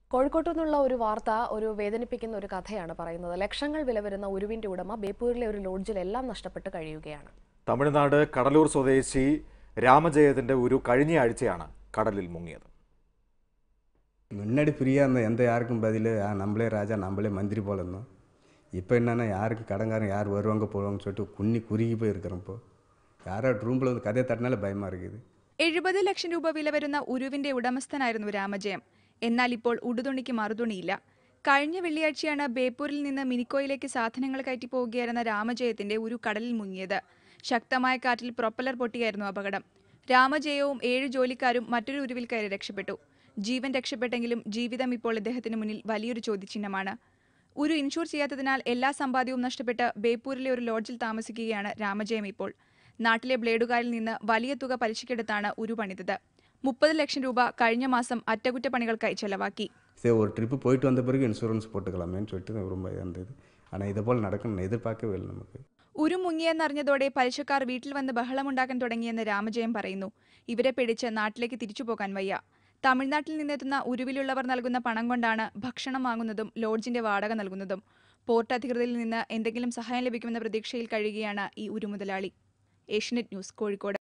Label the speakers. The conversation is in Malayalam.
Speaker 1: കോഴിക്കോട്ടു നിന്നുള്ള ഒരു വാർത്ത ഒരു വേദനിപ്പിക്കുന്ന ഒരു കഥയാണ് പറയുന്നത് ലക്ഷങ്ങൾ വില വരുന്ന ഉരുവിന്റെ ഉടമ ബേപ്പൂരിലെ ഒരു ലോഡ്ജിൽ എല്ലാം നഷ്ടപ്പെട്ട് കഴിയുകയാണ്
Speaker 2: തമിഴ്നാട് കടലൂർ സ്വദേശി രാമജയത്തിന്റെ ഒരു കഴിഞ്ഞ ആഴ്ചയാണ് കടലിൽ മുങ്ങിയത്
Speaker 3: முன்னாடி ஃப்ரீயாக இருந்தோம் எந்த யாருக்கும் பதில் ஆ, நம்மளே ராஜா நம்மளே மந்திரி போல இருந்தோம் இப்போ என்னென்னா யாருக்கு கடங்காரன் யார் வருவாங்க போவாங்கன்னு சொல்லிட்டு குன்னி குறுகி போய் இருக்கிறோம் இப்போ யாரோ ரூமில் வந்து கதையை தட்டினாலே பயமாக இருக்குது
Speaker 4: എഴുപത് ലക്ഷം രൂപ വില വരുന്ന ഉരുവിന്റെ ഉടമസ്ഥനായിരുന്നു രാമജയം എന്നാൽ ഇപ്പോൾ ഉടുതുണിക്ക് മറുതുണിയില്ല കഴിഞ്ഞ വെള്ളിയാഴ്ചയാണ് ബേപ്പൂരിൽ നിന്ന് മിനിക്കോയിലേക്ക് സാധനങ്ങൾ കയറ്റി പോവുകയായിരുന്ന രാമജയത്തിന്റെ ഒരു കടലിൽ മുങ്ങിയത് ശക്തമായ കാറ്റിൽ പ്രൊപ്പലർ പൊട്ടിയായിരുന്നു അപകടം രാമജയവും ഏഴ് ജോലിക്കാരും മറ്റൊരു ഉരുവിൽ കയറി രക്ഷപ്പെട്ടു ജീവൻ രക്ഷപ്പെട്ടെങ്കിലും ജീവിതം ഇപ്പോൾ ഇദ്ദേഹത്തിന് മുന്നിൽ വലിയൊരു ചോദ്യചിഹ്നമാണ് ഒരു ഇൻഷൂർ ചെയ്യാത്തതിനാൽ എല്ലാ സമ്പാദ്യവും നഷ്ടപ്പെട്ട് ബേപ്പൂരിലെ ഒരു ലോഡ്ജിൽ താമസിക്കുകയാണ് രാമജയം ഇപ്പോൾ നാട്ടിലെ ബ്ലേഡുകാരിൽ നിന്ന് വലിയ തുക പലിശക്കെടുത്താണ് ഉരു പണിതത് മുപ്പത് ലക്ഷം രൂപ കഴിഞ്ഞ മാസം അറ്റകുറ്റപ്പണികൾക്കായി ചെലവാക്കി
Speaker 3: சரி ஒரு ட்ரிப்பு போயிட்டு வந்த பிறகு இன்சூரன்ஸ் போட்டுக்கலாமேன்னு சொல்லிட்டு ரொம்ப இருந்தது ஆனால் இதை போல் நடக்கும் நான் எதிர்பார்க்கவே இல்லை நமக்கு
Speaker 4: ഉരു മുങ്ങിയെന്നറിഞ്ഞതോടെ പലിശക്കാർ വീട്ടിൽ വന്ന് ബഹളമുണ്ടാക്കാൻ തുടങ്ങിയെന്ന് രാമജയം പറയുന്നു ഇവരെ പിടിച്ച് നാട്ടിലേക്ക് തിരിച്ചു പോകാൻ വയ്യ തമിഴ്നാട്ടിൽ നിന്നെത്തുന്ന ഉരുവിലുള്ളവർ നൽകുന്ന പണം കൊണ്ടാണ് ഭക്ഷണം വാങ്ങുന്നതും ലോഡ്ജിന്റെ വാടക നൽകുന്നതും പോർട്ട് അധികൃതരിൽ നിന്ന് എന്തെങ്കിലും സഹായം ലഭിക്കുമെന്ന പ്രതീക്ഷയിൽ കഴിയുകയാണ് ഈ ഉരുമുതലാളി ഏഷ്യനെറ്റ് ന്യൂസ് കോഴിക്കോട്